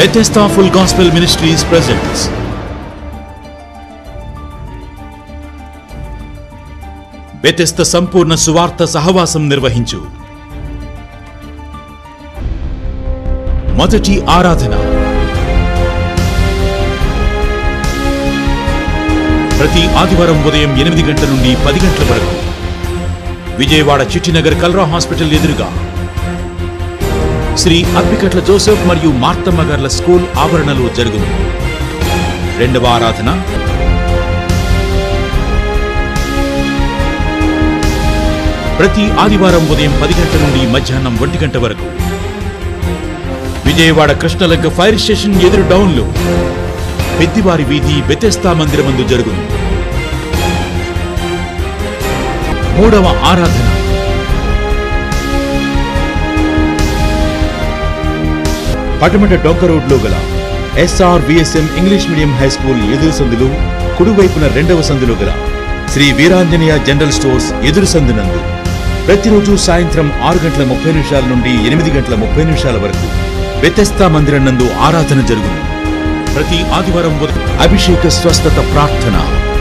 Bethesda Full Gospel Ministries presents Bethesda సంపూర్ణ సువార్త సహవాసం నిర్వహించు మొదటి ఆరాధన ప్రతి ఆదివారం ఉదయం ఎనిమిది గంటల నుండి పది గంటల వరకు విజయవాడ చిట్టినగర్ కల్రా హాస్పిటల్ ఎదురుగా శ్రీ అప్పికట్ల జోసెఫ్ మరియు మార్తమ్మ గార్ల స్కూల్ ఆవరణలో జరుగును రెండవ ఆరాధన ప్రతి ఆదివారం ఉదయం పది గంటల నుండి మధ్యాహ్నం ఒంటి గంట వరకు విజయవాడ కృష్ణలంక ఫైర్ స్టేషన్ ఎదురు డౌన్లో పెద్దివారి వీధి బెతెస్తా మందిరమందు జరుగును మూడవ ఆరాధన పటమట డొంక రోడ్లో గల SR VSM English medium high school ఎదురు సందులు కుడివైపున రెండవ సందులో గల శ్రీ వీరాంజనేయ జనరల్ స్టోర్స్ ఎదురు సందునందు ప్రతిరోజు సాయంత్రం ఆరు గంటల ముప్పై నిమిషాల నుండి ఎనిమిది గంటల ముప్పై నిమిషాల వరకు వ్యతస్థా మందిరం నందు ఆరాధన జరుగును ప్రతి ఆదివారం ఉదయం అభిషేక స్వస్థత ప్రార్థన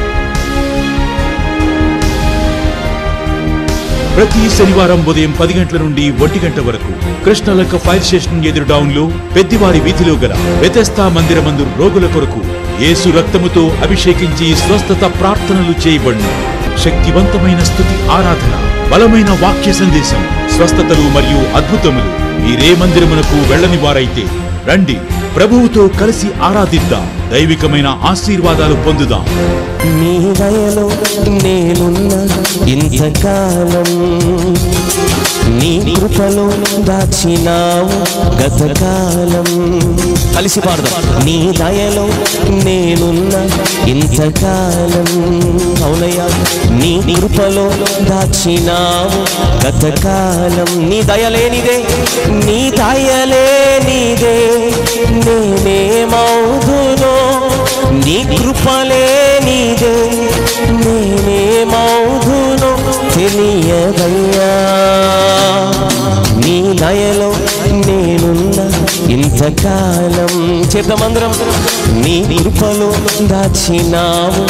ప్రతి శనివారం ఉదయం పది గంటల నుండి ఒంటి గంట వరకు కృష్ణలంక ఫైర్ స్టేషన్ ఎదురు డౌన్లో పెద్దివారి వీధిలో గల వ్యతస్థా మందిరమందు రోగుల కొరకు యేసు రక్తముతో అభిషేకించి స్వస్థత ప్రార్థనలు చేయబడును శక్తివంతమైన స్థుతి ఆరాధన బలమైన వాక్య సందేశం స్వస్థతలు మరియు అద్భుతములు మీరే మందిరమునకు వెళ్ళని వారైతే రండి ప్రభువుతో కలిసి ఆరాధిద్దాం దైవికమైన ఆశీర్వాదాలు పొందుదాం నీ దయలో నేనున్న ఇంతకాలం నీ కృపలో దాచినావు గతకాలం కలిసి పాడదాం నీ దయలో నేనున్న ఇంతకాలం అవునయ్యా నీ కృపలో దాచినావు గతకాలం నీ దయలేనిదే నీ దయలేనిదే నేనేమవుదునో నీ కృపలే నీదే నేనేమవుదునో తెలియదయ్యా నీ దయలో నేనున్న ఇంతకాలం చేద్దామందరం నీ కృపలో దాచినావు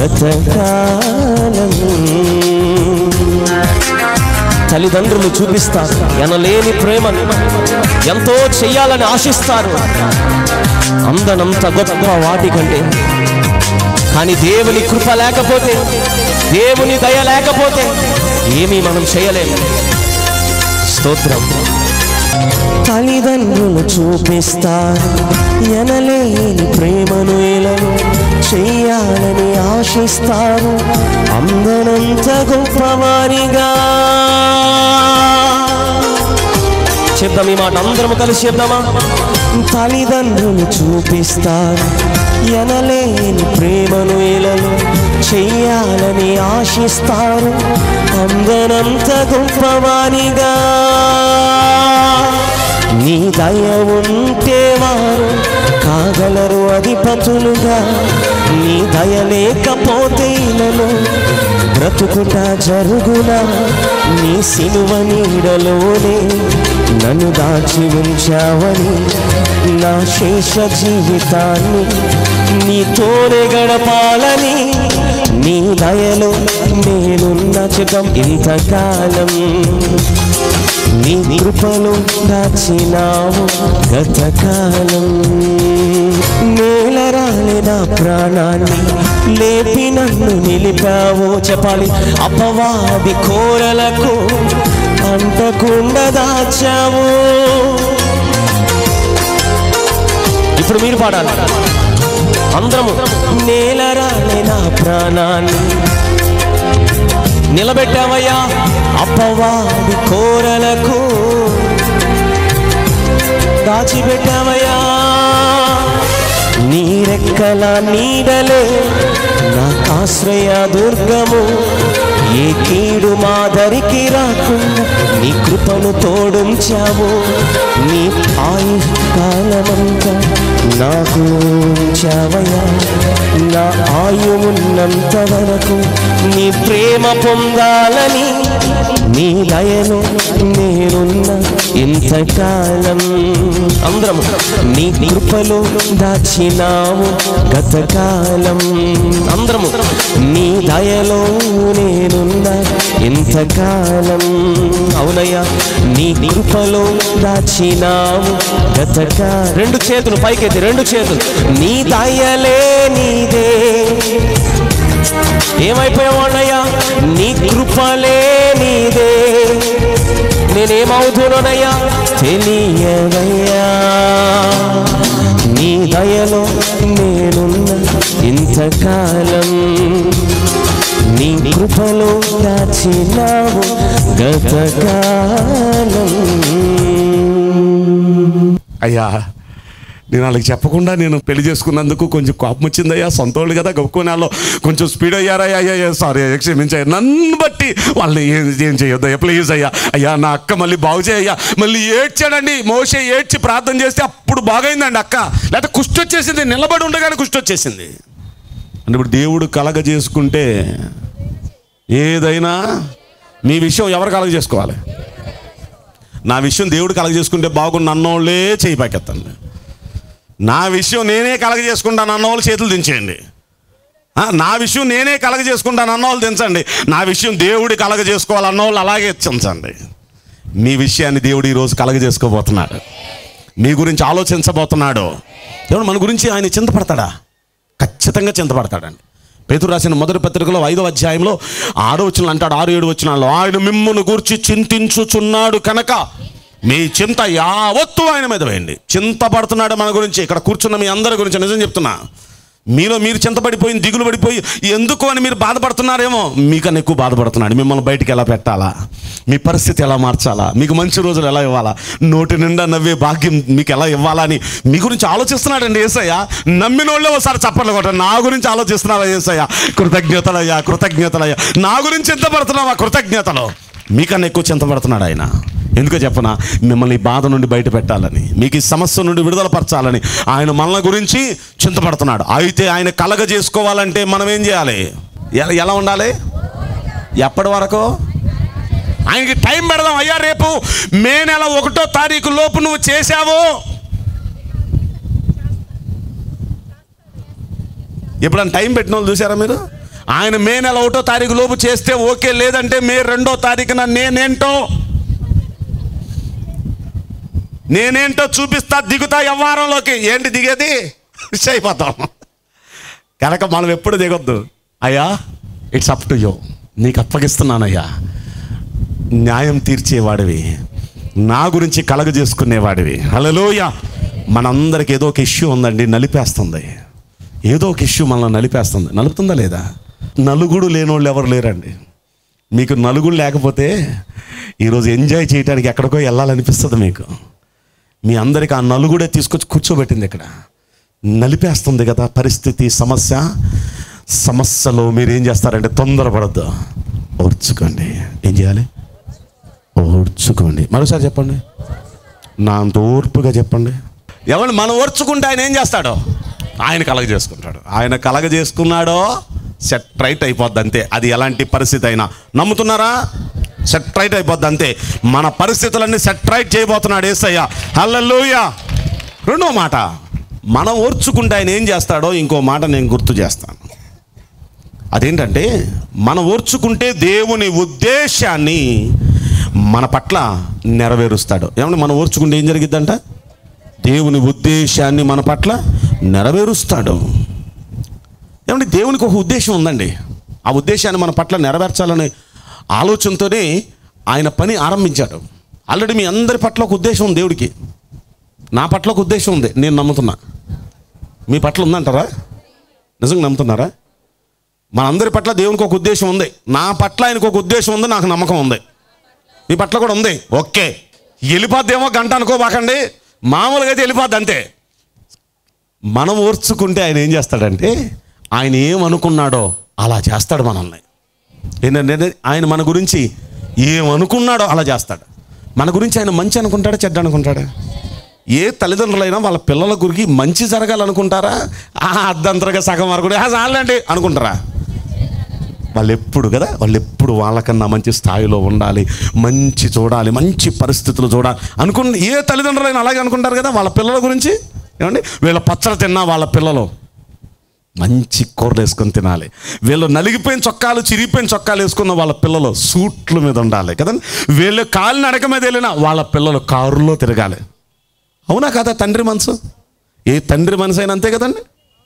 గతకాలం తల్లిదండ్రులు చూపిస్తారు ఎనలేని ప్రేమను ఎంతో చెయ్యాలని ఆశిస్తారు అందనంత గొప్ప వాటి కంటే కానీ దేవుని కృప లేకపోతే దేవుని దయ లేకపోతే ఏమీ మనం చేయలేము స్తోత్రం తల్లిదండ్రులు చూపిస్తారు ఎనలేని ప్రేమను ఎలను చెయ్యాలని ఆశిస్తారు అందనంత గొప్పవారిగా చెప్దాం ఈ మాట అందరం కలిసి చెప్దామా తల్లిదండ్రులు చూపిస్తారు ఎనలేని ప్రేమను ఎలను చెయ్యాలని ఆశిస్తారు అందనంత గొప్పవారిగా నీ దయ ఉంటే వారు కాగలరు అధిపతులుగా నీ దయ లేకపోతే ఇలను బ్రతుకుట జరుగునా నీ సిలువ నీడలోనే నన్ను దాచి ఉంచావని నా శేష జీవితాన్ని నీతోనే గడపాలని నీ దయలో నేనున్న చితం ఇంతకాలం నీ కృపలో దాచినావు గతకాలం నేలరాలి నా ప్రాణాన్ని లేపి నన్ను నిలిపావు చెప్పాలి అపవాది కోరలకు అంటకుండా దాచావు ఇప్పుడు మీరు పాడాలి అందరము నేలరాలి నా ప్రాణాన్ని నిలబెట్టావయ్యా అప్పవాడి కోరలకు దాచిపెట్టావయ్యా నీరెక్కల నీడలే నా ఆశ్రయ దుర్గము ఏ కీడు మాదరికి రాకుండా నీ కృపను తోడుంచావు నీ ఆయు కాలమంతా నాకు ఉంచావయ్యా నా ఆయు ఉన్నంత వరకు నీ ప్రేమ పొందాలని నీ దయలో నేనున్న ఇంతకాలం అందరం నీ కృపలో దాచినావు గతకాలం అందరము నీ దయలో నేనున్న ఇంతకాలం అవునయ్యా నీ కృపలో దాచినావు గతకా రెండు చేతులు పైకెత్తి రెండు చేతులు నీ దయలే నీదే ఏమైపోయావాడయ్యా నీ కృపలే నీదే నేనేమవుతున్నానయ్యా తెలియదయ్యా నీ దయలో నేనున్న ఇంతకాలం నీ కృపలో దాచినావు గతకాలం అయ్యా నేను వాళ్ళకి చెప్పకుండా నేను పెళ్లి చేసుకున్నందుకు కొంచెం కోపం వచ్చిందయ్యా సొంత వాళ్ళు కదా గొప్పకునేలో కొంచెం స్పీడ్ అయ్యారా అయ్యా అయ్యా సారీ అయ్యా క్షమించయ్యా నన్ను బట్టి వాళ్ళని ఏం ఏం చేయొద్దు అయ్యా ప్లీజ్ అయ్యా అయ్యా నా అక్క మళ్ళీ బాగు చేయయ్యా మళ్ళీ ఏడ్చాడండి మోసే ఏడ్చి ప్రార్థన చేస్తే అప్పుడు బాగైందండి అక్క లేకపోతే కుష్టి వచ్చేసింది నిలబడి ఉండగానే కుష్టి వచ్చేసింది అంటే ఇప్పుడు దేవుడు కలగ చేసుకుంటే ఏదైనా మీ విషయం ఎవరు కలగ చేసుకోవాలి నా విషయం దేవుడు కలగ చేసుకుంటే బాగుండు అన్నోళ్ళే చేయి పాకెత్తండి నా విషయం నేనే కలగ చేసుకుంటాను అన్నవాళ్ళు చేతులు దించేయండి ఆ, నా విషయం నేనే కలగ చేసుకుంటాను అన్నవాళ్ళు దించండి నా విషయం దేవుడి కలగ చేసుకోవాలి అన్నవాళ్ళు అలాగే చించండి మీ విషయాన్ని దేవుడు ఈరోజు కలగ చేసుకోబోతున్నాడు మీ గురించి ఆలోచించబోతున్నాడు దేవుడు మన గురించి ఆయన చింతపడతాడా ఖచ్చితంగా చింతపడతాడండి పేతురు రాసిన మొదటి పత్రికలో ఐదో అధ్యాయంలో ఆరో వచ్చిన అంటాడు ఆరు ఏడు వచ్చినాల్లో ఆయన మిమ్మును గూర్చి చింతించుచున్నాడు కనుక మీ చింత యావత్తు ఆయన మీద వేయండి చింతపడుతున్నాడు మన గురించి ఇక్కడ కూర్చున్న మీ అందరి గురించి నిజం చెప్తున్నా మీలో మీరు చింతపడిపోయి దిగులు పడిపోయి ఎందుకు అని మీరు బాధపడుతున్నారేమో మీకన్నా ఎక్కువ బాధపడుతున్నాడు మిమ్మల్ని బయటికి ఎలా పెట్టాలా మీ పరిస్థితి ఎలా మార్చాలా మీకు మంచి రోజులు ఎలా ఇవ్వాలా నోటి నిండా నవ్వే భాగ్యం మీకు ఎలా ఇవ్వాలా అని మీ గురించి ఆలోచిస్తున్నాడండి ఏసయ్య నమ్మిన వాళ్ళే ఒకసారి చప్పట్లు కొట్ట నా గురించి ఆలోచిస్తున్నావా ఏసయ్య కృతజ్ఞతలయ్యా కృతజ్ఞతలయ్యా నా గురించి చింతపడుతున్నావా కృతజ్ఞతలు మీకన్నా ఎక్కువ చింతపడుతున్నాడు ఆయన ఎందుకో చెప్పనా మిమ్మల్ని ఈ బాధ నుండి బయట పెట్టాలని మీకు ఈ సమస్య నుండి విడుదల పరచాలని ఆయన మనల గురించి చింతపడుతున్నాడు అయితే ఆయన కలగ చేసుకోవాలంటే మనం ఏం చేయాలి ఎలా ఎలా ఉండాలి ఎప్పటి వరకు ఆయనకి టైం పెడదాం అయ్యా రేపు మే నెల ఒకటో తారీఖు లోపు నువ్వు చేశావు ఎప్పుడన్నా టైం పెట్టిన వాళ్ళు చూసారా మీరు ఆయన మే నెల ఒకటో తారీఖు లోపు చేస్తే ఓకే లేదంటే మే రెండో తారీఖున నేనేంటో నేనేంటో చూపిస్తా దిగుతా వ్యవహారంలోకి ఏంటి దిగేది ఫిష్ అయిపోతాం కనుక మనం ఎప్పుడు దిగొద్దు అయ్యా ఇట్స్ అప్ టు యూ నీకు అప్పగిస్తున్నానయ్యా న్యాయం తీర్చేవాడివి నా గురించి కలగ చేసుకునేవాడివి హలోయ మనందరికి ఏదో ఒక ఇష్యూ ఉందండి నలిపేస్తుంది ఏదో ఒక ఇష్యూ మనల్ని నలిపేస్తుంది నలుపుతుందా లేదా నలుగుడు లేనోళ్ళు ఎవరు లేరండి మీకు నలుగుడు లేకపోతే ఈరోజు ఎంజాయ్ చేయడానికి ఎక్కడికో వెళ్ళాలనిపిస్తుంది మీకు మీ అందరికి ఆ నలుగుడే తీసుకొచ్చి కూర్చోబెట్టింది ఇక్కడ నలిపేస్తుంది కదా పరిస్థితి సమస్య సమస్యలో మీరు ఏం చేస్తారంటే తొందరపడద్దు ఓర్చుకోండి ఏం చేయాలి ఓర్చుకోండి మరోసారి చెప్పండి నా అంత ఓర్పుగా చెప్పండి ఎవరిని మనం ఓర్చుకుంటే ఆయన ఏం చేస్తాడో ఆయన కలగ చేసుకుంటాడు ఆయన కలగ చేసుకున్నాడో సెట్ రైట్ అయిపోద్ది అంతే అది ఎలాంటి పరిస్థితి అయినా నమ్ముతున్నారా సెట్ రైట్ అయిపోద్ది అంతే మన పరిస్థితులన్నీ సెట్ రైట్ చేయబోతున్నాడు ఏసయ్య హల్లెలూయా రెండో మాట మనం ఓర్చుకుంటే ఆయన ఏం చేస్తాడో ఇంకో మాట నేను గుర్తు చేస్తాను అదేంటంటే మనం ఓర్చుకుంటే దేవుని ఉద్దేశాన్ని మన పట్ల నెరవేరుస్తాడు ఏమంటే మనం ఓర్చుకుంటే ఏం జరిగిద్దంట దేవుని ఉద్దేశాన్ని మన పట్ల నెరవేరుస్తాడు ఏమంటే దేవునికి ఒక ఉద్దేశం ఉందండి ఆ ఉద్దేశాన్ని మన పట్ల నెరవేర్చాలనే ఆలోచనతోనే ఆయన పని ఆరంభించాడు ఆల్రెడీ మీ అందరి పట్ల ఒక ఉద్దేశం ఉంది దేవుడికి నా పట్ల ఒక ఉద్దేశం ఉంది నేను నమ్ముతున్నా మీ పట్ల ఉందంటారా నిజంగా నమ్ముతున్నారా మనందరి పట్ల దేవునికి ఒక ఉద్దేశం ఉంది నా పట్ల ఆయనకు ఒక ఉద్దేశం ఉంది నాకు నమ్మకం ఉంది మీ పట్ల కూడా ఉంది ఓకే వెళ్ళిపోద్దేమో గంట అనుకోబాకండి మామూలుగా అయితే వెళ్ళిపోద్ది అంతే మనం ఓర్చుకుంటే ఆయన ఏం చేస్తాడంటే ఆయన ఏమనుకున్నాడో అలా చేస్తాడు మనల్ని ఏంటంటే ఆయన మన గురించి ఏమనుకున్నాడో అలా చేస్తాడు మన గురించి ఆయన మంచి అనుకుంటాడా చెడ్డ అనుకుంటాడా ఏ తల్లిదండ్రులైనా వాళ్ళ పిల్లల గురికి మంచి జరగాలనుకుంటారా ఆ అర్ధంతరగా సగం వరకు "ఆ, చాలండి అనుకుంటారా వాళ్ళు ఎప్పుడు కదా వాళ్ళు ఎప్పుడు వాళ్ళకన్నా మంచి స్థాయిలో ఉండాలి మంచి చూడాలి మంచి పరిస్థితులు చూడాలి అనుకున్న ఏ తల్లిదండ్రులైనా అలాగే అనుకుంటారు కదా వాళ్ళ పిల్లల గురించి ఏమండి వీళ్ళ పచ్చడి తిన్నా వాళ్ళ పిల్లలు మంచి కూరలు వేసుకొని తినాలి వీళ్ళు నలిగిపోయిన చొక్కాలు చిరిగిపోయిన చొక్కాలు వేసుకున్న వాళ్ళ పిల్లలు సూట్ల మీద ఉండాలి కదండి వీళ్ళు కాలు నడక మీద వెళ్ళినా వాళ్ళ పిల్లలు కారులో తిరగాలి అవునా కదా తండ్రి మనసు ఏ తండ్రి మనసు అయినా అంతే కదండి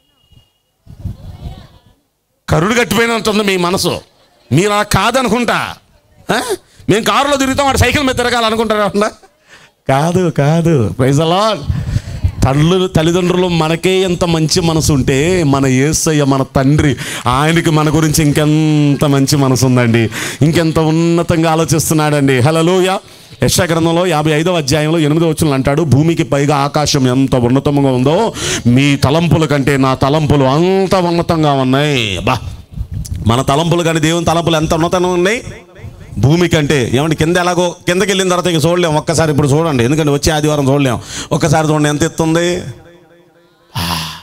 కరుడు కట్టిపోయినట్టుంది మీ మనసు మీరు అలా కాదనుకుంటా ఆ? మేము కారులో తిరుగుతాం వాడు సైకిల్ మీద తిరగాలనుకుంటారా ఏమన్నా? కాదు కాదు ప్రైజ్ అలాడ్ తల్లు తల్లిదండ్రులు మనకే ఎంత మంచి మనసు ఉంటే మన యేసయ్య మన తండ్రి ఆయనకి మన గురించి ఇంకెంత మంచి మనసు ఉందండి ఇంకెంత ఉన్నతంగా ఆలోచిస్తున్నాడండి హలోయ యశ గ్రంథంలో యాభై ఐదవ అధ్యాయంలో ఎనిమిదో వచ్చిన అంటాడు భూమికి పైగా ఆకాశం ఎంత ఉన్నతంగా ఉందో మీ తలంపుల కంటే నా తలంపులు అంత ఉన్నతంగా ఉన్నాయి బా మన తలంపులు కానీ దేవుని తలంపులు ఎంత ఉన్నతంగా ఉన్నాయి భూమి కంటే ఏమంటే కింద ఎలాగో కిందకి వెళ్ళిన తర్వాత ఇంక చూడలేం ఒక్కసారి ఇప్పుడు చూడండి ఎందుకంటే వచ్చే ఆదివారం చూడలేం ఒక్కసారి చూడండి ఎంత ఎత్తుంది ఆ.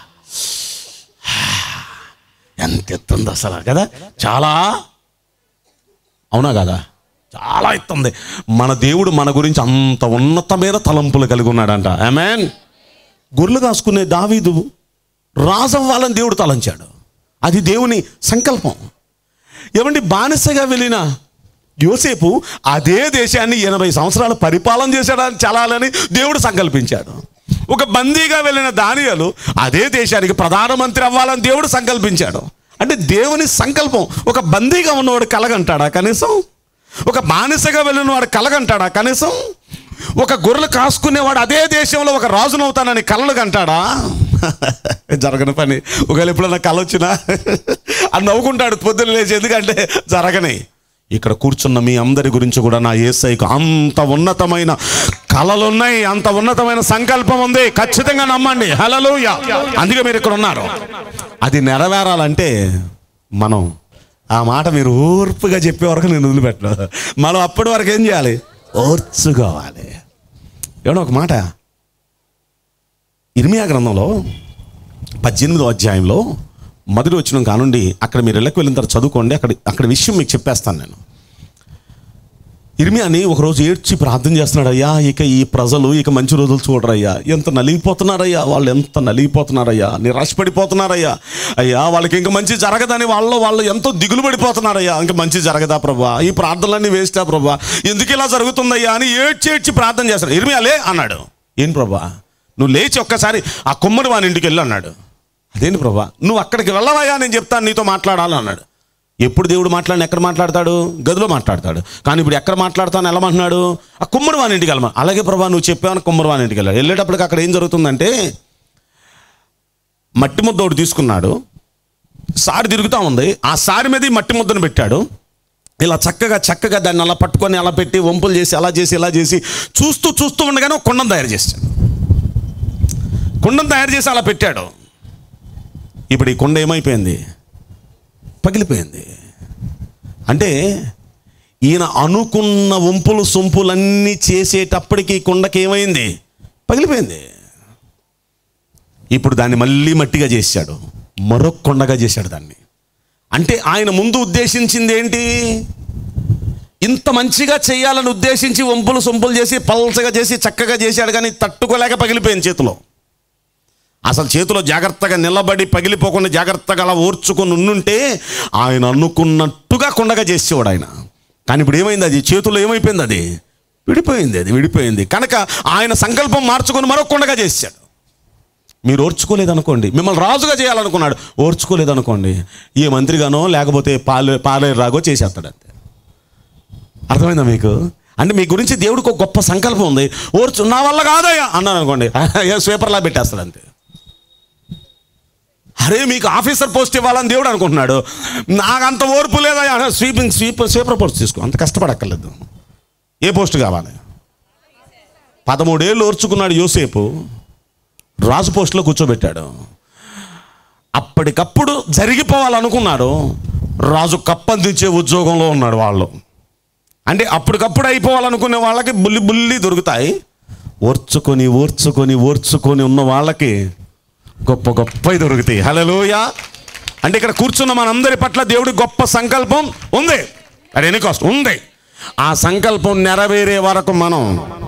ఎంత ఎత్తుంది అసలు కదా చాలా అవునా కదా చాలా ఎత్తుంది మన దేవుడు మన గురించి అంత ఉన్నతమైన తలంపులు కలిగి ఉన్నాడంట ఆమెన్ గొర్రెలు కాసుకునే దావీదు రాజవ్వాలని దేవుడు తలంచాడు అది దేవుని సంకల్పం ఏమండి బానిసగా వెళ్ళిన యోసేపు అదే దేశాన్ని ఎనభై సంవత్సరాలు పరిపాలన చేశాడని చలాలని దేవుడు సంకల్పించాడు ఒక బందీగా వెళ్ళిన దానియాలు అదే దేశానికి ప్రధానమంత్రి అవ్వాలని దేవుడు సంకల్పించాడు అంటే దేవుని సంకల్పం ఒక బందీగా ఉన్నవాడు కలగంటాడా కనీసం ఒక బానిసగా వెళ్ళిన వాడు కలగంటాడా కనీసం ఒక గొర్రెలు కాసుకునేవాడు అదే దేశంలో ఒక రాజునవుతానని కలలు కంటాడా జరగని పని ఒకవేళ ఎప్పుడన్నా కళ వచ్చినా అని నవ్వుకుంటాడు పొద్దున్న లేచి ఎందుకంటే జరగని ఇక్కడ కూర్చున్న మీ అందరి గురించి కూడా నా ఏసైకు అంత ఉన్నతమైన కళలున్నాయి అంత ఉన్నతమైన సంకల్పం ఉంది ఖచ్చితంగా నమ్మండి హలలోయ అందుకే మీరు ఇక్కడ ఉన్నారు అది నెరవేరాలంటే మనం ఆ మాట మీరు ఓర్పుగా చెప్పే వరకు నేను వదిలిపెట్టను మనం అప్పటి వరకు ఏం చేయాలి ఓర్చుకోవాలి ఏమన్నా ఒక మాట ఇర్మియా గ్రంథంలో పద్దెనిమిదో అధ్యాయంలో మొదటి వచ్చిన కానుండి అక్కడ మీరు ఇళ్ళకి వెళ్ళిన తర్వాత చదువుకోండి అక్కడ అక్కడ విషయం మీకు చెప్పేస్తాను నేను ఇర్మియాని ఒకరోజు ఏడ్చి ప్రార్థన చేస్తున్నాడు అయ్యా ఇక ఈ ప్రజలు ఇక మంచి రోజులు చూడరయ్యా ఎంత నలిగిపోతున్నారయ్యా వాళ్ళు ఎంత నలిగిపోతున్నారయ్యా నిరాశపడిపోతున్నారయ్యా అయ్యా వాళ్ళకి ఇంకా మంచి జరగదని వాళ్ళు వాళ్ళు ఎంతో దిగులు పడిపోతున్నారయ్యా ఇంకా మంచి జరగదా ప్రభా ఈ ప్రార్థనలన్నీ వేస్టా ప్రభా ఎందుకు ఇలా జరుగుతుందయ్యా అని ఏడ్చి ఏడ్చి ప్రార్థన చేస్తాడు ఇర్మియా లే అన్నాడు ఏం ప్రభా నువ్వు లేచి ఒక్కసారి ఆ కుమ్మరి వాని ఇంటికి వెళ్ళు అన్నాడు అదేంటి ప్రభా నువ్వు అక్కడికి వెళ్ళవయ్యా నేను చెప్తాను నీతో మాట్లాడాలి అన్నాడు ఎప్పుడు దేవుడు మాట్లాడిన ఎక్కడ మాట్లాడతాడు గదిలో మాట్లాడతాడు కానీ ఇప్పుడు ఎక్కడ మాట్లాడతాను వెళ్ళమంటున్నాడు ఆ కుమ్మరి వాని ఇంటికి వెళ్ళమా అలాగే ప్రభా నువ్వు చెప్పావని కుమ్మరి వాని ఇంటికి వెళ్ళాడు వెళ్ళేటప్పటికి అక్కడ ఏం జరుగుతుందంటే మట్టి ముద్ద ఒకటి తీసుకున్నాడు సారి తిరుగుతూ ఉంది ఆ సారి మీద ఈ మట్టి ముద్దను పెట్టాడు ఇలా చక్కగా చక్కగా దాన్ని అలా పట్టుకొని అలా పెట్టి వంపులు చేసి అలా చేసి ఇలా చేసి చూస్తూ చూస్తూ ఉండగానే ఒక కుండం తయారు చేశాడు కుండం తయారు చేసి అలా పెట్టాడు ఇప్పుడు ఈ కుండ ఏమైపోయింది పగిలిపోయింది అంటే ఈయన అనుకున్న వంపులు సొంపులన్నీ చేసేటప్పటికి ఈ కుండకి ఏమైంది పగిలిపోయింది ఇప్పుడు దాన్ని మళ్ళీ మట్టిగా చేశాడు మరొక కొండగా చేశాడు దాన్ని అంటే ఆయన ముందు ఉద్దేశించింది ఏంటి ఇంత మంచిగా చేయాలని ఉద్దేశించి వంపులు సొంపులు చేసి పల్చగా చేసి చక్కగా చేశాడు కానీ తట్టుకోలేక పగిలిపోయింది చేతిలో అసలు చేతిలో జాగ్రత్తగా నిలబడి పగిలిపోకుండా జాగ్రత్తగా అలా ఓర్చుకొని ఉండుంటే ఆయన అనుకున్నట్టుగా కొండగా చేసేవాడు ఆయన కానీ ఇప్పుడు ఏమైంది అది చేతుల్లో ఏమైపోయింది అది విడిపోయింది అది విడిపోయింది కనుక ఆయన సంకల్పం మార్చుకొని మరో కొండగా చేశాడు మీరు ఓర్చుకోలేదనుకోండి మిమ్మల్ని రాజుగా చేయాలనుకున్నాడు ఓర్చుకోలేదనుకోండి ఏ మంత్రిగానో లేకపోతే పాలే పాలేరు రాగో చేసేస్తాడు అంతే అర్థమైందా మీకు అంటే మీ గురించి దేవుడికి ఒక గొప్ప సంకల్పం ఉంది ఓర్చు నా వల్ల కాదయ్యా అన్నాను అనుకోండి ఏ స్వీపర్లా పెట్టేస్తాడు అంతే అరే మీకు ఆఫీసర్ పోస్ట్ ఇవ్వాలని దేవుడు అనుకుంటున్నాడు నాకు అంత ఓర్పు లేదా స్వీపింగ్ స్వీపర్ స్వీపర్ పోస్ట్ తీసుకో అంత కష్టపడక్కర్లేదు ఏ పోస్ట్ కావాలి పదమూడేళ్ళు ఓర్చుకున్నాడు యోసేపు రాజు పోస్టులో కూర్చోబెట్టాడు అప్పటికప్పుడు జరిగిపోవాలనుకున్నాడు రాజు కప్పందించే ఉద్యోగంలో ఉన్నాడు వాళ్ళు అంటే అప్పటికప్పుడు అయిపోవాలనుకునే వాళ్ళకి బుల్లి బుల్లి దొరుకుతాయి ఓర్చుకొని ఓర్చుకొని ఓర్చుకొని ఉన్న వాళ్ళకి గొప్ప గొప్పవి దొరుకుతాయి హలోయ అంటే ఇక్కడ కూర్చున్న మనందరి పట్ల దేవుడి గొప్ప సంకల్పం ఉంది అది ఎన్ని కాస్ట్ ఉంది ఆ సంకల్పం నెరవేరే వరకు మనం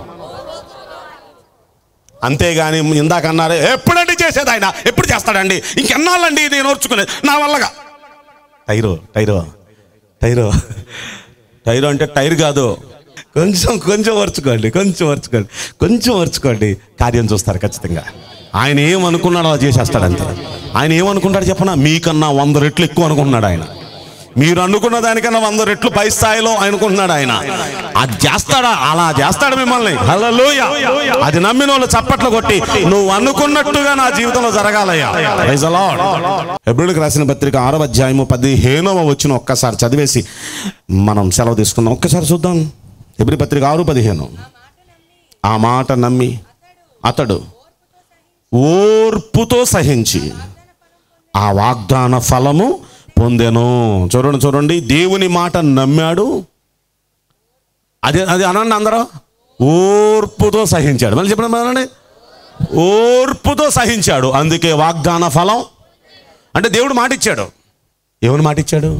అంతేగాని ఇందాక అన్నారు ఎప్పుడండి చేసేది ఆయన ఎప్పుడు చేస్తాడండి ఇంకెన్నాళ్ళండి నేను ఓర్చుకునేది నా వల్లగా టైరో టైరో టైరో టైరో అంటే టైర్ కాదు కొంచెం కొంచెం ఓర్చుకోండి కొంచెం ఓర్చుకోండి కొంచెం ఓర్చుకోండి కార్యం చూస్తారు ఖచ్చితంగా ఆయన ఏమనుకున్నాడో అలా చేసేస్తాడు అంతే ఆయన ఏమనుకుంటాడు చెప్పనా మీకన్నా వంద రెట్లు ఎక్కువ అనుకుంటున్నాడు ఆయన మీరు అనుకున్న దానికన్నా వంద రెట్లు పై స్థాయిలో అనుకుంటున్నాడు ఆయన అది చేస్తాడా అలా చేస్తాడు మిమ్మల్ని హల్లెలూయా అది నమ్మిన వాళ్ళు చప్పట్లు కొట్టి నువ్వు అనుకున్నట్టుగా నా జీవితంలో జరగాలయ్యా Praise the Lord. హెబ్రిలకు రాసిన పత్రిక ఆరవ అధ్యాయము పదిహేనవ వచ్చిన ఒక్కసారి చదివేసి మనం సెలవు తీసుకుందాం ఒక్కసారి చూద్దాం హెబ్రి పత్రిక ఆరు పదిహేను ఆ మాట నమ్మి అతడు ఓర్పుతో సహించి ఆ వాగ్దాన ఫలము పొందెను చూడండి చూడండి దేవుని మాట నమ్మాడు అదే అది అనండి అందరూ ఓర్పుతో సహించాడు మళ్ళీ చెప్పండి మళ్ళీ ఓర్పుతో సహించాడు అందుకే వాగ్దాన ఫలం అంటే దేవుడు మాట ఇచ్చాడు ఏమని మాట ఇచ్చాడు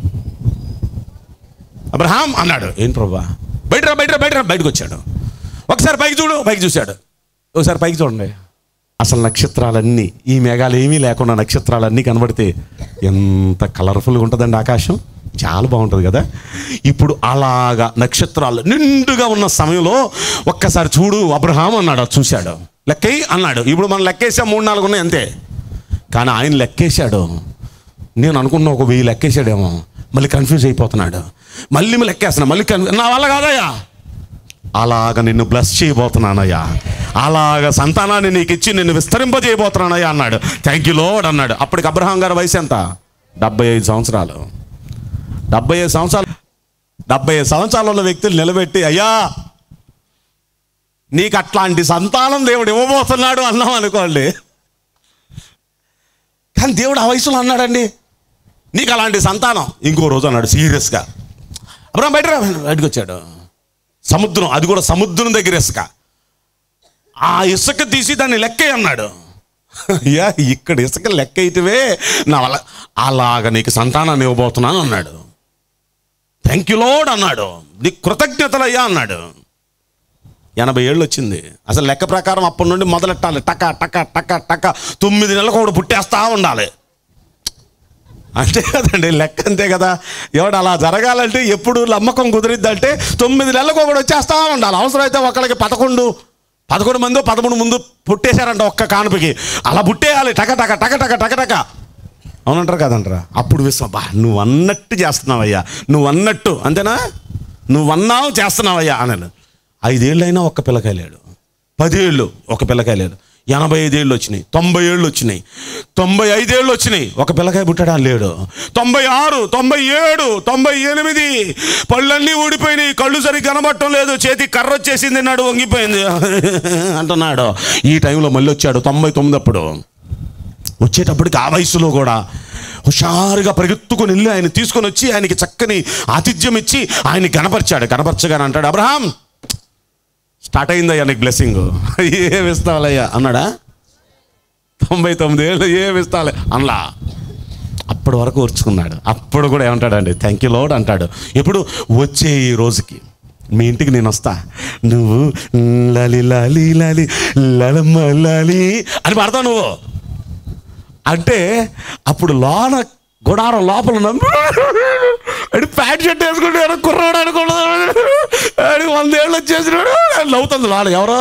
అబ్రహాం అన్నాడు ఏం ప్రభా బయటరా బయటరా బయటరా బయటకు వచ్చాడు ఒకసారి పైకి చూడు పైకి చూశాడు ఒకసారి పైకి చూడండి అసలు నక్షత్రాలన్నీ ఈ మేఘాలు ఏమీ లేకుండా నక్షత్రాలన్నీ కనబడితే ఎంత కలర్ఫుల్గా ఉంటుందండి ఆకాశం చాలా బాగుంటుంది కదా ఇప్పుడు అలాగా నక్షత్రాలు నిండుగా ఉన్న సమయంలో ఒక్కసారి చూడు అబ్రహాం అన్నాడు అది చూశాడు లెక్కయి అన్నాడు ఇప్పుడు మనం లెక్కేసాం మూడు నాలుగు ఉన్నాయి అంతే కానీ ఆయన లెక్కేశాడు నేను అనుకున్న ఒక వెయ్యి లెక్కేశాడేమో మళ్ళీ కన్ఫ్యూజ్ అయిపోతున్నాడు మళ్ళీ లెక్కేస్తున్నా మళ్ళీ కన్ఫ్యూ నా వల్ల కాదయ్యా అలాగ నిన్ను బ్లెస్ చేయబోతున్నానయ్యా అలాగ సంతానాన్ని నీకు ఇచ్చి నిన్ను విస్తరింపజేయబోతున్నానయ్యా అన్నాడు థ్యాంక్ యూ లోడ్ అన్నాడు అప్పటికి అబ్రహాం గారి వయసు ఎంత డెబ్బై ఐదు సంవత్సరాలు డెబ్బై ఐదు సంవత్సరాలు డెబ్బై ఐదు సంవత్సరాలు ఉన్న వ్యక్తులు నిలబెట్టి అయ్యా నీకు అట్లాంటి సంతానం దేవుడు ఇవ్వబోతున్నాడు అన్నాం అనుకోండి కానీ దేవుడు ఆ వయసులో అన్నాడండి నీకు అలాంటి సంతానం ఇంకో రోజు అన్నాడు సీరియస్గా అబ్రహం బయట రా. బయటకు వచ్చాడు సముద్రం అది కూడా సముద్రం దగ్గర ఇసుక ఆ ఇసుక తీసి దాన్ని లెక్కే అన్నాడు అయ్యా ఇక్కడ ఇసుక లెక్క అయితేవే నా వల్ల అలాగ నీకు సంతానాన్ని ఇవ్వబోతున్నాను అన్నాడు థ్యాంక్ యూ లోడ్ అన్నాడు నీకు కృతజ్ఞతలయ్యా అన్నాడు ఎనభై ఏళ్ళు వచ్చింది అసలు లెక్క ప్రకారం అప్పటి నుండి మొదలెట్టాలి టక టక టక టక తొమ్మిది నెలలకు ఒకడు పుట్టేస్తా ఉండాలి అంతే కదండి లెక్క అంతే కదా ఎవడు అలా జరగాలంటే ఎప్పుడు నమ్మకం కుదిరిద్దంటే తొమ్మిది నెలలకు ఒకడు వచ్చేస్తా ఉండాలి అవసరమైతే ఒకళ్ళకి పదకొండు పదకొండు మంది పదమూడు ముందు పుట్టేశారంట ఒక్క కానుపకి అలా పుట్టేయాలి టక టక టక టక టక టక అవునంటారు కదంటారా అప్పుడు విశ్వం బా నువ్వు అన్నట్టు చేస్తున్నావయ్యా నువ్వు అన్నట్టు అంతేనా నువ్వు అన్నావు చేస్తున్నావయ్యా అన్నాడు ఐదేళ్ళైనా ఒక్క పిల్లకాయ లేడు పదేళ్ళు ఒక పిల్లకాయ లేడు ఎనభై ఐదేళ్ళు వచ్చినాయి తొంభై ఏళ్ళు వచ్చినాయి తొంభై ఐదేళ్ళు వచ్చినాయి ఒక పిల్లకాయ పుట్టడా లేడు తొంభై ఆరు తొంభై ఏడు తొంభై ఎనిమిది పళ్ళన్నీ ఊడిపోయినాయి కళ్ళు సరిగ్గా కనబడటం లేదు చేతి కర్ర వచ్చేసింది నాడు వంగిపోయింది అంటున్నాడు ఈ టైంలో మళ్ళీ వచ్చాడు తొంభై తొమ్మిది అప్పుడు వచ్చేటప్పటికి ఆ వయసులో కూడా హుషారుగా పరిగెత్తుకుని వెళ్ళి ఆయన తీసుకొని వచ్చి ఆయనకి చక్కని ఆతిథ్యం ఇచ్చి ఆయన్ని గణపరిచాడు గణపరచగానే అంటాడు అబ్రహాం స్టార్ట్ అయిందయ్యా నీకు బ్లెస్సింగ్ ఏమి ఇస్తావులయ్యా అన్నాడా తొంభై తొమ్మిది ఏళ్ళు ఏమి ఇస్తావులే అనలా అప్పటి వరకు ఓర్చుకున్నాడు అప్పుడు కూడా ఏమంటాడండి థ్యాంక్ యూ లోడ్ అంటాడు ఎప్పుడు వచ్చే ఈ రోజుకి మీ ఇంటికి నేను వస్తా నువ్వు లాలి లాలి లాలి లలమ్మ లాలి అని పాడతావు నువ్వు అంటే అప్పుడు లోన గుడారం లోపల ఉన్న అడి ప్యాంట్ షర్ట్ వేసుకుంటే కుర్రాడు అనుకున్నాడు అడి వందేళ్ళు వచ్చేసినాడు నవ్వుతుంది లోన ఎవరో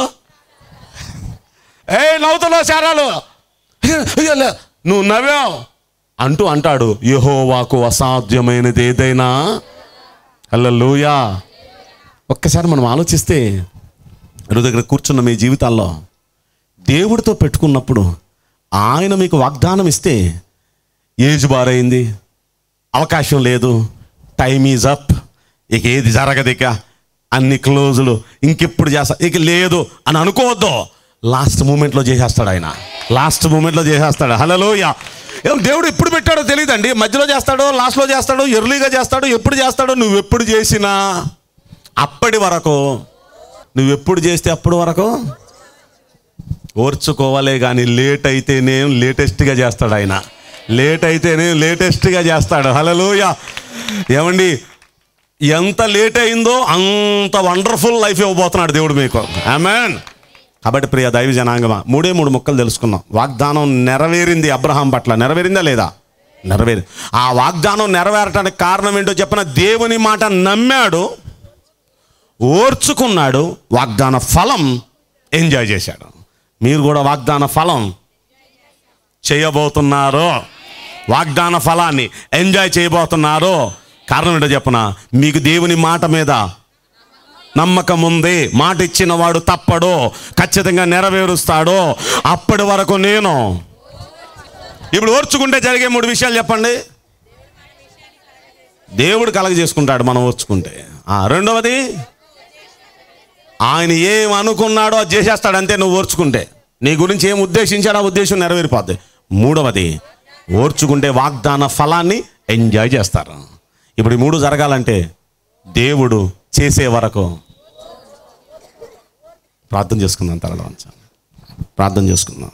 ఏ నవ్వుతున్నావు శారాలు అయ్యో, లే, నువ్వు నవ్వావు అంటూ అంటాడు యహోవాకు అసాధ్యమైనది ఏదైనా హల్లెలూయా ఒక్కసారి మనం ఆలోచిస్తే ఈరోజు దగ్గర కూర్చున్న మీ జీవితాల్లో దేవుడితో పెట్టుకున్నప్పుడు ఆయన మీకు వాగ్దానం ఇస్తే ఏజ్ బారైంది అవకాశం లేదు టైం ఈజ్ అప్ ఇక ఏది జరగదు ఇక అన్ని క్లోజులు ఇంకెప్పుడు చేస్తా ఇక లేదు అని అనుకోవద్దు లాస్ట్ మూమెంట్లో చేసేస్తాడు ఆయన లాస్ట్ మూమెంట్లో చేసేస్తాడు హలోయ ఏం దేవుడు ఎప్పుడు పెట్టాడో తెలియదండి మధ్యలో చేస్తాడో లాస్ట్లో చేస్తాడో ఎర్లీగా చేస్తాడో ఎప్పుడు చేస్తాడో నువ్వు ఎప్పుడు చేసినా అప్పటి వరకు నువ్వు ఎప్పుడు చేస్తే అప్పుడు వరకు ఓర్చుకోవాలే కానీ లేట్ అయితేనే లేటెస్ట్గా చేస్తాడు ఆయన లేట్ అయితేనే లేటెస్ట్గా చేస్తాడు హలోయ ఏమండి ఎంత లేట్ అయిందో అంత వండర్ఫుల్ లైఫ్ ఇవ్వబోతున్నాడు దేవుడు మీకు ఆమెన్ కాబట్టి ప్రియ దైవ జనాంగమా మూడే మూడు ముక్కలు తెలుసుకున్నాం వాగ్దానం నెరవేరింది అబ్రహాం పట్ల నెరవేరిందా లేదా నెరవేరి ఆ వాగ్దానం నెరవేరటానికి కారణం ఏంటో చెప్పిన దేవుని మాట నమ్మాడు ఓర్చుకున్నాడు వాగ్దాన ఫలం ఎంజాయ్ చేశాడు మీరు కూడా వాగ్దాన ఫలం చేయబోతున్నారు వాగ్దాన ఫలాన్ని ఎంజాయ్ చేయబోతున్నారు కారణం ఏంటో చెప్పన మీకు దేవుని మాట మీద నమ్మకం ఉంది మాట ఇచ్చిన వాడు తప్పడు ఖచ్చితంగా నెరవేరుస్తాడు అప్పటి వరకు నేను ఇప్పుడు ఓర్చుకుంటే జరిగే మూడు విషయాలు చెప్పండి దేవుడు కలగ చేసుకుంటాడు మనం ఓర్చుకుంటే ఆ, రెండవది ఆయన ఏం అనుకున్నాడో అది చేసేస్తాడు అంతే నువ్వు ఓర్చుకుంటే నీ గురించి ఏం ఉద్దేశించాడో ఆ ఉద్దేశం నెరవేరిపోద్ది మూడవది ఓర్చుకుంటే వాగ్దాన ఫలాన్ని ఎంజాయ్ చేస్తారు ఇప్పుడు ఈ మూడు జరగాలంటే దేవుడు చేసే వరకు ప్రార్థన చేసుకుందాం తలలో వంచాలి. ప్రార్థన చేసుకుందాం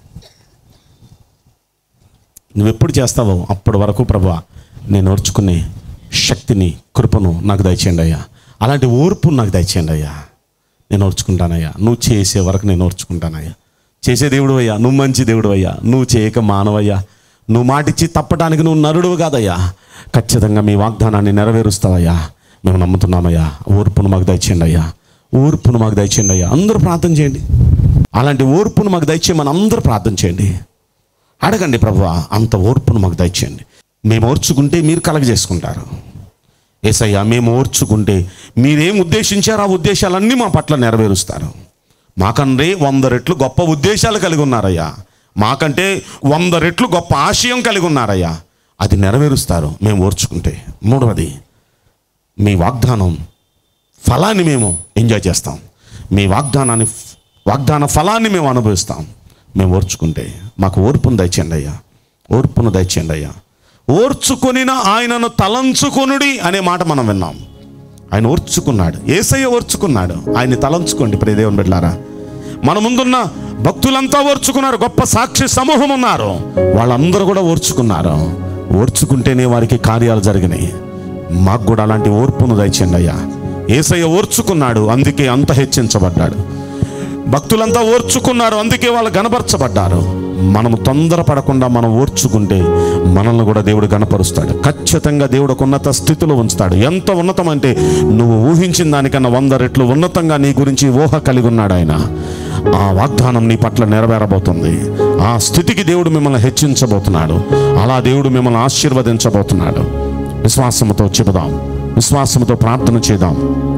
నువ్వు ఎప్పుడు చేస్తావో అప్పటి వరకు ప్రభా నేను ఓర్చుకునే శక్తిని కృపను నాకు దయచేయండి అయ్యా అలాంటి ఓర్పు నాకు దయచేయండి అయ్యా నేను ఓర్చుకుంటానయ్యా నువ్వు చేసే వరకు నేను ఓర్చుకుంటానయ్యా చేసే దేవుడు అయ్యా నువ్వు మంచి దేవుడు అయ్యా నువ్వు చేయక మానవయ్యా నువ్వు మాటిచ్చి తప్పడానికి నువ్వు నరుడు కాదయ్యా ఖచ్చితంగా మీ వాగ్దానాన్ని నెరవేరుస్తావయ్యా మేము నమ్ముతున్నామయ్యా ఓర్పును మాకు దయచేయండి అయ్యా ఓర్పును మాకు దయచేయండి అయ్యా అందరూ ప్రార్థన చేయండి అలాంటి ఓర్పును మాకు దయచేయమని అందరూ ప్రార్థన చేయండి అడగండి ప్రభు అంత ఓర్పును మాకు దయచేయండి మేము ఓర్చుకుంటే మీరు కలగజేసుకుంటారు ఏసయ్యా మేము ఓర్చుకుంటే మీరేం ఉద్దేశించారో ఆ ఉద్దేశాలన్నీ మా పట్ల నెరవేరుస్తారు మాకంటే వంద రెట్లు గొప్ప ఉద్దేశాలు కలిగి ఉన్నారయ్యా మాకంటే వంద రెట్లు గొప్ప ఆశయం కలిగి ఉన్నారయ్యా అది నెరవేరుస్తారు మేము ఓర్చుకుంటే మూడవది మీ వాగ్దానం ఫలాన్ని మేము ఎంజాయ్ చేస్తాం మీ వాగ్దానాన్ని వాగ్దాన ఫలాన్ని మేము అనుభవిస్తాం మేము ఓర్చుకుంటే మాకు ఓర్పును దయచేయండి అయ్యా ఓర్పును దయచేయండి అయ్యా ఓర్చుకొనిన ఆయనను తలంచుకొనుడి అనే మాట మనం విన్నాం ఆయన ఓర్చుకున్నాడు ఏసయ్య ఓర్చుకున్నాడు ఆయన్ని తలంచుకోండి ప్రియ దేవుని బిడ్డలారా మన ముందున్న భక్తులంతా ఓర్చుకున్నారు గొప్ప సాక్షి సమూహం ఉన్నారు వాళ్ళందరూ కూడా ఓర్చుకున్నారు ఓర్చుకుంటేనే వారికి కార్యాలు జరిగినాయి మాకు కూడా అలాంటి ఓర్పును దయచేయండి అయ్యా ఏసయ్య ఓర్చుకున్నాడు అందుకే అంత హెచ్చించబడ్డాడు భక్తులంతా ఓర్చుకున్నారు అందుకే వాళ్ళు గనపరచబడ్డారు మనము తొందరపడకుండా మనం ఓర్చుకుంటే మనల్ని కూడా దేవుడు గనపరుస్తాడు ఖచ్చితంగా దేవుడు ఒక ఉన్నత స్థితిలో ఉంచుతాడు ఎంత ఉన్నతం అంటే నువ్వు ఊహించిన దానికన్నా వంద రెట్లు ఉన్నతంగా నీ గురించి ఊహ కలిగి ఉన్నాడు ఆయన ఆ వాగ్దానం నీ పట్ల నెరవేరబోతుంది ఆ స్థితికి దేవుడు మిమ్మల్ని హెచ్చించబోతున్నాడు అలా దేవుడు మిమ్మల్ని ఆశీర్వదించబోతున్నాడు విశ్వాసముతో చెబుదాం విశ్వాసముతో ప్రార్థన చేద్దాం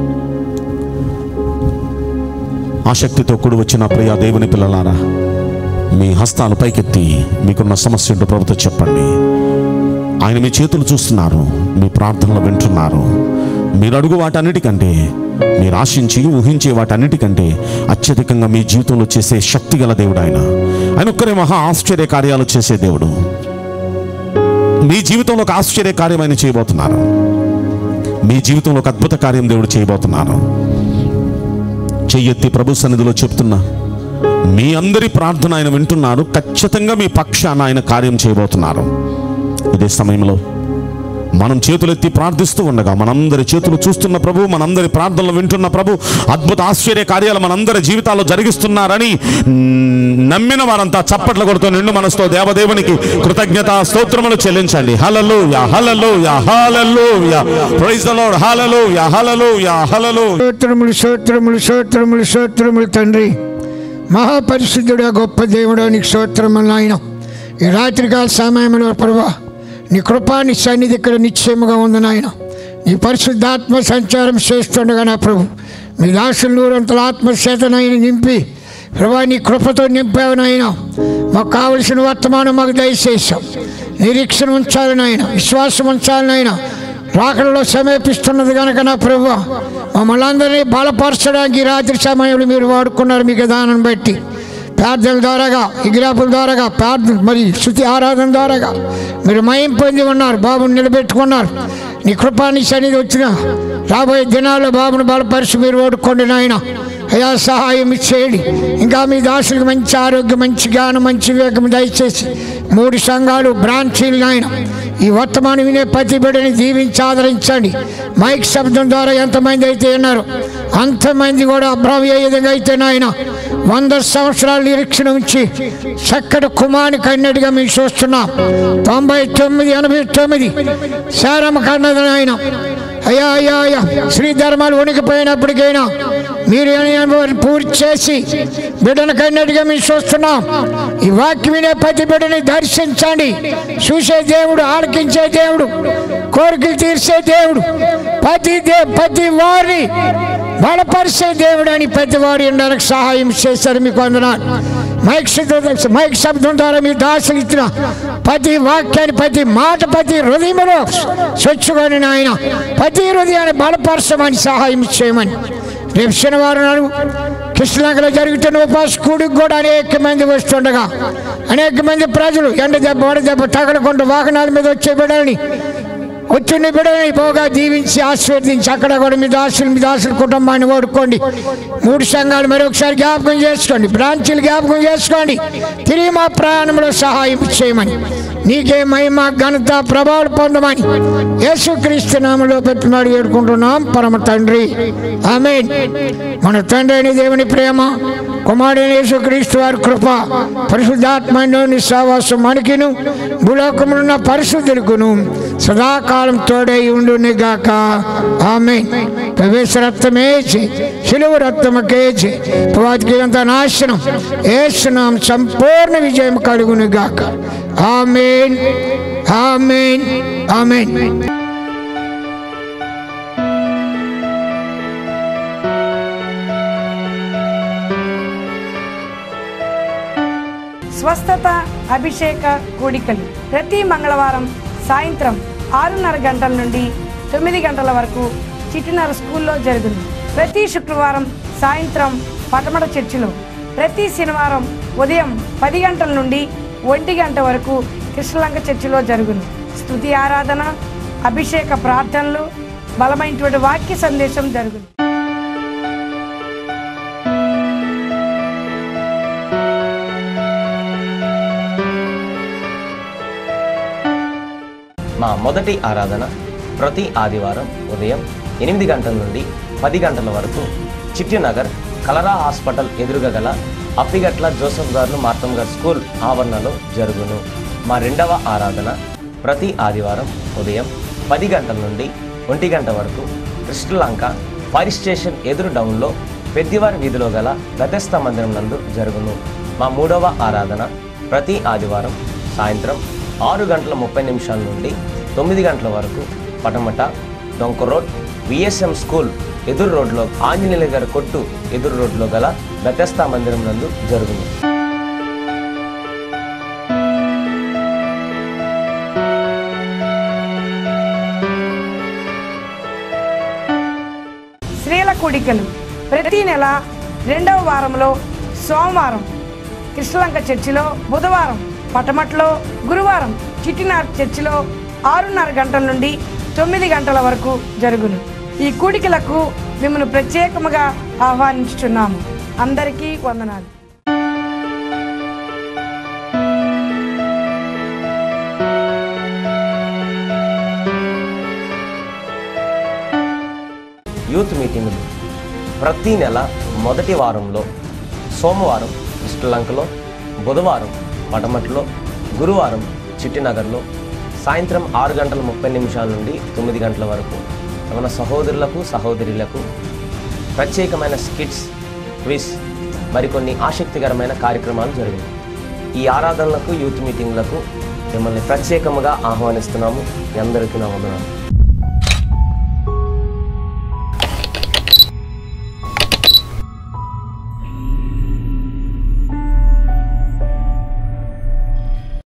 ఆసక్తితో కూడి వచ్చిన ప్రియ దేవుని పిల్లలారా మీ హస్తాలు పైకెత్తి మీకున్న సమస్య ఏంటో ప్రభుత్వం చెప్పండి ఆయన మీ చేతులు చూస్తున్నారు మీ ప్రార్థనలు వింటున్నారు మీరు అడుగు వాటన్నిటికంటే మీరు ఆశించి ఊహించే వాటన్నిటికంటే అత్యధికంగా మీ జీవితంలో చేసే శక్తి గల దేవుడు ఆయన ఆయన ఒక్కరే మహా ఆశ్చర్య కార్యాలు చేసే దేవుడు మీ జీవితంలో ఒక ఆశ్చర్య కార్యం ఆయన చేయబోతున్నారు మీ జీవితంలో ఒక అద్భుత కార్యం దేవుడు చేయబోతున్నారు చెయ్యెత్తి ప్రభు సన్నిధిలో చెప్తున్నా మీ అందరి ప్రార్థన ఆయన వింటున్నారు ఖచ్చితంగా మీ పక్షాన ఆయన కార్యం చేయబోతున్నారు ఇదే సమయంలో మనం చేతులెత్తి ప్రార్థిస్తూ ఉండగా మనందరి చేతులు చూస్తున్న ప్రభు మనందరి ప్రార్థనలు వింటున్న ప్రభు అద్భుత ఆశ్చర్య కార్యాలు మనందరి జీవితాల్లో జరిగిస్తున్నారని మ్, నమ్మిన వారంతా చప్పట్ల కొడుతూ నిండు మనసుతో దేవదేవునికి కృతజ్ఞత స్తోత్రములు చెల్లించండి hallelujah hallelujah hallelujah praise the Lord hallelujah hallelujah hallelujah స్తోత్రములు స్తోత్రములు స్తోత్రములు స్తోత్రములు తండ్రి మహాపరిశుద్ధుడా గొప్ప దేవుడా నీకు స్తోత్రములు నాయన ఈ రాత్రికాల సమయంలో ప్రభా నీ కృపా నీ సన్నిధి ఇక్కడ నిశ్చయముగా ఉంది నాయన నీ పరిశుద్ధాత్మ సంచారం చేస్తుండగా నా ప్రభు మీ దాసులు నూరంతల ఆత్మచేతనైన నింపి ప్రభా నీ కృపతో నింపావు నాయన మాకు కావలసిన వర్తమానం మాకు దయచేసాం నిరీక్షణ ఉంచాలి నాయన విశ్వాసం ఉంచాలి నాయన రాకడలో సమీపిస్తున్నది కనుక నా ప్రభు మమ్మల్ని అందరినీ బలపరచడానికి ఈ రాత్రి సమయంలో మీరు వాడుకున్నారు మీ విధానం బట్టి ప్రార్థనల ద్వారాగా విగ్రహాల ద్వారాగా ప్రార్థన మరి శృతి ఆరాధన ద్వారాగా మీరు మయం పొంది ఉన్నారు బాబుని నిలబెట్టుకున్నారు నీ కృపాని సన్నిధి వచ్చిన రాబోయే దినాల్లో బాబుని బలపరిచి మీరు ఓడుకోండి నాయన అయా సహాయం ఇచ్చేయండి ఇంకా మీ దాసులకు మంచి ఆరోగ్యం మంచి జ్ఞానం మంచి వివేకం దయచేసి మూడు సంఘాలు బ్రాంచీలు నాయన ఈ వర్తమానం వినే ప్రతి బిడ్డని దీవించి ఆదరించండి మైక్ శబ్దం ద్వారా ఎంతమంది అయితే ఉన్నారు అంతమంది కూడా అభ్రమ ఏ విధంగా అయితే నాయన వంద సంవత్సరాల నిరీక్షణ ఉంచి చక్కటి కుమారుని కన్నట్టుగా మేము చూస్తున్నాం తొంభై తొమ్మిది ఎనభై తొమ్మిది శారమ్మ కన్నది నాయన అయ్యా అయ్యా అయ్యా శ్రీ ధర్మాలు వణికిపోయినప్పటికైనా మీరు వారిని పూర్తి చేసి బిడ్డను కన్నట్టుగా మేము చూస్తున్నాం ఈ వాక్యం వినే ప్రతి బిడ్డని దర్శించండి చూసే దేవుడు ఆలకించే దేవుడు కోరికలు తీర్చే దేవుడు ప్రతి దే ప్రతి వారిని బలపరిచే దేవుడు అని ప్రతి వారి ఉండడానికి సహాయం చేశారు మీకు వందనాలు మైక్ శబ్దం మైక్ శబ్దం ద్వారా మీ దాసులు ఇచ్చిన ప్రతి వాక్యాన్ని ప్రతి మాట ప్రతి హృదయంలో స్వచ్ఛకొని నాయన ప్రతి హృదయాన్ని బలపరచమని సహాయం చేయమని రేపు శనివారం నాడు కృష్ణలంకలో జరుగుతున్న ఉపాస కూడికి కూడా అనేక మంది వస్తుండగా అనేక మంది ప్రజలు ఎండ దెబ్బ వడ దెబ్బ తగలకుండా వాహనాల మీద వచ్చే బిడ్డలని వచ్చిన బిడ్డని పోగా దీవించి ఆశీర్వదించి అక్కడ కూడా మీ దాసులు మీ దాసుల కుటుంబాన్ని ఓడుకోండి మూడు సంఘాలు మరొకసారి జ్ఞాపకం చేసుకోండి బ్రాంచీలు జ్ఞాపకం చేసుకోండి తిరిగి మా ప్రయాణంలో సహాయం చేయమని నీకే మహిమ ఘనత ప్రభావాలు పొందమని యేసుక్రీస్తు నామంలో పెట్టినాడు వేడుకుంటున్నాం పరమ తండ్రి ఆమె మన తండ్రి అయిన దేవుని ప్రేమ కుమారుడైన యేసుక్రీస్తు వారి కృప పరిశుద్ధాత్మలోని సావాసం మనకిను భూలోకములున్న పరిశుద్ధులకును సదాకాలం తోడై ఉండునిగాక ఆమె ప్రవేశ రక్తమేచి శిలువ రక్తమకేచి వాటికి అంత నాశనం ఏసునాం సంపూర్ణ విజయం కలుగునుగాక ఆమెన్ ఆమెన్ ఆమెన్ స్వస్థత అభిషేక కూడికలు ప్రతి మంగళవారం సాయంత్రం ఆరున్నర గంటల నుండి తొమ్మిది గంటల వరకు చిట్టినర స్కూల్లో జరుగును ప్రతి శుక్రవారం సాయంత్రం పటమట చర్చిలో ప్రతి శనివారం ఉదయం పది గంటల నుండి ఒంటి గంట వరకు కృష్ణలంక చర్చిలో జరుగును స్తుతి ఆరాధన అభిషేక ప్రార్థనలు బలమైనటువంటి వాక్య సందేశం జరుగును మా మొదటి ఆరాధన ప్రతి ఆదివారం ఉదయం ఎనిమిది గంటల నుండి పది గంటల వరకు చిట్టినగర్ కలరా హాస్పిటల్ ఎదురుగా గల అప్పిగట్ల జోసఫ్ గారు మార్తం గారు స్కూల్ ఆవరణలో జరుగును మా రెండవ ఆరాధన ప్రతి ఆదివారం ఉదయం పది గంటల నుండి ఒంటి గంట వరకు కృష్ణలంక ఫైర్ స్టేషన్ ఎదురు డౌన్లో పెద్దివారి వీధిలో గల గతస్థ మందిరం నందు జరుగును మా మూడవ ఆరాధన ప్రతి ఆదివారం సాయంత్రం ఆరు గంటల ముప్పై నిమిషాల నుండి తొమ్మిది గంటల వరకు పటమట డొంక రోడ్ విఎస్ఎం స్కూల్ ఎదురు రోడ్లో ఆంజనేయుల గారి కొట్టు ఎదురు రోడ్లో గల బెతస్తా మందిరం నందు జరుగును స్త్రీల కూడికలు ప్రతి నెల రెండవ వారంలో సోమవారం కృష్ణలంక చర్చిలో బుధవారం పటమట్లో గురువారం చిట్టినార్ చర్చిలో ఆరున్నర గంటల నుండి తొమ్మిది గంటల వరకు జరుగును ఈ కూడికలకు మిమ్మల్ని ప్రత్యేకముగా ఆహ్వానించుచున్నాము అందరికీ వందనాలు యూత్ మీటింగులు ప్రతి నెల మొదటి వారంలో సోమవారం శ్రీలంకలో బుధవారం పటమట్లో గురువారం చిట్టినగర్లో సాయంత్రం ఆరు గంటల ముప్పై నిమిషాల నుండి తొమ్మిది గంటల వరకు మన సహోదరులకు సహోదరులకు ప్రత్యేకమైన స్కిట్స్ క్విజ్ మరికొన్ని ఆసక్తికరమైన కార్యక్రమాలు జరిగాయి ఈ ఆరాధనలకు యూత్ మీటింగ్లకు మిమ్మల్ని ప్రత్యేకముగా ఆహ్వానిస్తున్నాము మీ అందరికీ నా వందనాలు